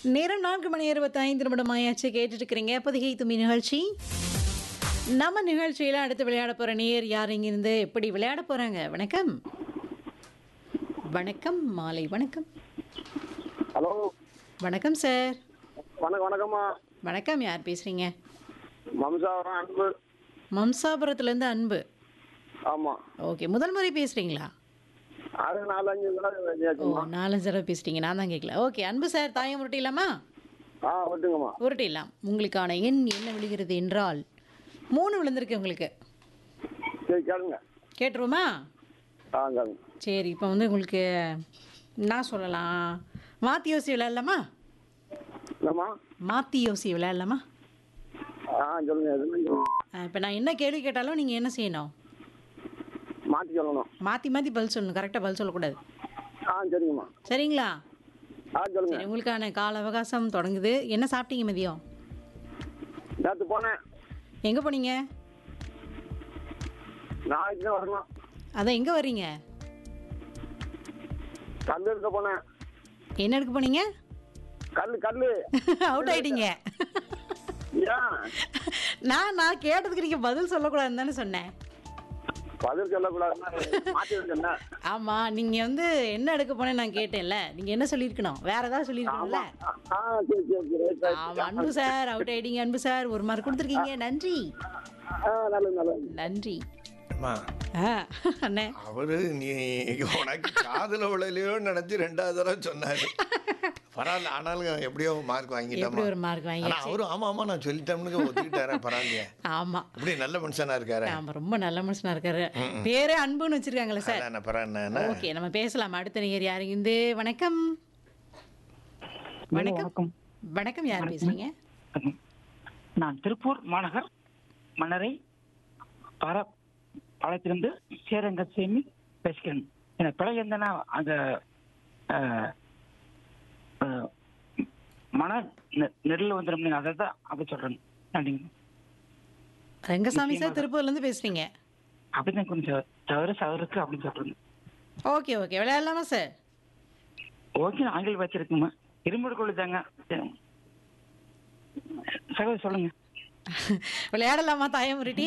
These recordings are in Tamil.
நேரம் நான்கு மணி இருபத்தைந்து நிமிடம் ஆயாச்சு கேட்டுட்டு இருக்கிறீங்க பொதிகை தும்மி நிகழ்ச்சி நம்ம நிகழ்ச்சியில் அடுத்து விளையாட போகிற நேர் யார் இங்கிருந்து எப்படி விளையாட போகிறாங்க வணக்கம் வணக்கம் மாலை வணக்கம் ஹலோ வணக்கம் சார் வணக்கம் வணக்கம்மா வணக்கம் யார் பேசுகிறீங்க மம்சாவரம் அன்பு மம்சாபுரத்துலேருந்து அன்பு ஆமாம் ஓகே முதல் முறை பேசுகிறீங்களா அது நாலு அஞ்சு தடவை ஓ பேசியாச்சும்மா. நாலஞ்சு தடவை பேசிட்டீங்க நான் தான் கேட்கல ஓகே அன்பு சார் தாயம் உருட்டிடலாமா ஆ விட்டுங்கம்மா உருட்டிடலாம் உங்களுக்கான எண் என்ன விழுகிறது என்றால் மூணு விழுந்திருக்கு உங்களுக்கு சரி கேளுங்க கேட்டுருவோமா ஆ கேளுங்க சரி இப்போ வந்து உங்களுக்கு என்ன சொல்லலாம் மாற்றி யோசி விளையாடலாமா என்னம்மா மாற்றி யோசி விளையாடலாமா ஆ சொல்லுங்க எதுன்னு இப்போ நான் என்ன கேள்வி கேட்டாலும் நீங்கள் என்ன செய்யணும் மாற்றி சொல்லணும் மாற்றி மாற்றி பதில் சொல்லணும் கரெக்டாக பதில் சொல்லக்கூடாது ஆ சரிங்கம்மா சரிங்களா ஆ சொல்லுங்க சரி உங்களுக்கான கால அவகாசம் தொடங்குது என்ன சாப்பிட்டீங்க மதியம் நேற்று போனேன் எங்கே போனீங்க நாளைக்கு தான் வரணும் அதான் எங்கே வர்றீங்க கல் எடுக்க போனேன் என்ன எடுக்க போனீங்க கல் கல் அவுட் ஆயிட்டீங்க ஏன் நான் நான் கேட்டதுக்கு நீங்கள் பதில் சொல்லக்கூடாதுன்னு தானே சொன்னேன் பதில் சொல்லக்கூடாதுன்னா மாற்றி விட்டுருந்தா ஆமாம் நீங்கள் வந்து என்ன எடுக்க போனேன்னு நான் கேட்டேன்ல நீங்கள் என்ன சொல்லியிருக்கணும் வேற ஏதாவது சொல்லியிருக்கணும்ல ஆ சரி சரி சரி ரைட், ரைட். ஆமாம் அன்பு சார் அவுட் ஆயிட்டீங்க அன்பு சார் ஒரு மார்க் கொடுத்துருக்கீங்க நன்றி ஆ நல்லது நல்லது நன்றி அம்மா ஆ அண்ணே அவரு நீ உனக்கு காதுல விழலையோன்னு நினைச்சு ரெண்டாவது தடவை சொன்னாரு பரவாயில்ல ஆனாலும் எப்படியோ மார்க் வாங்கிட்டோமா எப்படி ஒரு மார்க் வாங்கி ஆனா அவரும் ஆமா ஆமா நான் சொல்லிட்டோம்னு ஒத்துக்கிட்டாரே பரவாயில்லையே ஆமாம் இப்படி நல்ல மனுஷனா இருக்காரு ஆமாம் ரொம்ப நல்ல மனுஷனா இருக்காரு பேரே அன்புன்னு வச்சிருக்காங்களே சார் அதான் பரவாயில்ல ஓகே நம்ம பேசலாம் அடுத்த நேர் யாரு இருந்து வணக்கம் வணக்கம் வணக்கம் யார் பேசுறீங்க நான் திருப்பூர் மாநகர் மன்னரை பர பாலத்திலிருந்து சேரங்க சேமி பேசுகிறேன் எனக்கு பிழை இருந்தனா அந்த அஹ், அஹ், மன நெ- நெருள் வந்துடும் நீங்க அதை தான் அப்படி சொல்றேன் நன்றிங்க ரங்கசாமி சார் திருப்பூர்ல இருந்து பேசுறீங்க அப்படிதான் கொஞ்சம் தவறு சவருக்கு அப்படின்னு சொல்றேன் ஓகே ஓகே விளையாடலாமா சார் ஓகே ஆங்கில வச்சிருக்குமா இருமுறை கொள்ளுதாங்க சகோதரி சொல்லுங்க விளையாடலாமா தாயம் உருட்டி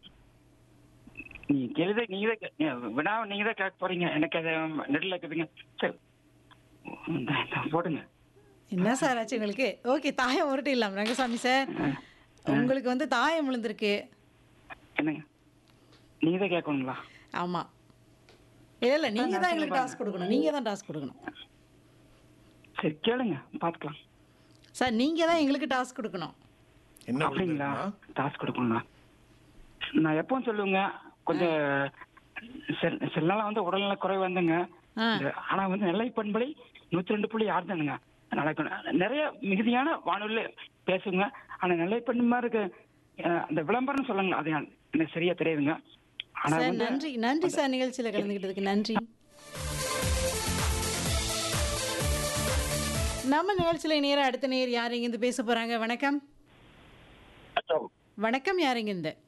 நீ கேளுத நீங்க தான் கே- வினா நீங்க தான் கேட்க போறீங்க எனக்கு அதை நெருள் இருக்குதுங்க சரி இந்த- இந்த போடுங்க என்ன சார் ஆச்சு உங்களுக்கு ஓகே தாயம் உருட்டிடலாம் ரங்கசாமி சார் உங்களுக்கு வந்து தாயம் விழுந்திருக்கு என்னங்க நீங்க தான் கேட்கணுங்களா ஆமா இல்ல இல்ல நீங்க தான் எங்களுக்கு டாஸ்க் கொடுக்கணும் நீங்க தான் டாஸ்க் கொடுக்கணும் சரி கேளுங்க பார்த்துக்கலாம் சார் நீங்க தான் எங்களுக்கு டாஸ்க் கொடுக்கணும் என்ன அப்படிங்களா விழுந்திருக்குமா? டாஸ்க் கொடுக்கணுங்களா நான் எப்பவும் சொல்லுவேங்க கொஞ்சம் சில சில நாள் வந்து உடல்நல குறை வந்துங்க ஆ. இந்த- ஆனா வந்து நெல்லை பண்பலை நூத்தி ரெண்டு புள்ளி ஆறு தானுங்க நல்லா இருக்கணும். நிறைய மிகுதியான வானொலி பேசுங்க ஆனா நெல்லை பண்பு மாதிரி இருக்கு அஹ், அந்த விளம்பரம் சொல்லுங்க அது எனக்கு சரியா தெரியுதுங்க ஆனா சார் வந்து நன்றி நன்றி சார் நிகழ்ச்சியில கலந்துக்கிட்டதுக்கு நன்றி நம்ம நிகழ்ச்சியில நேரம் அடுத்த நேர் யார் இங்கிருந்து பேச போறாங்க வணக்கம் வணக்கம் யார் இங்கிருந்து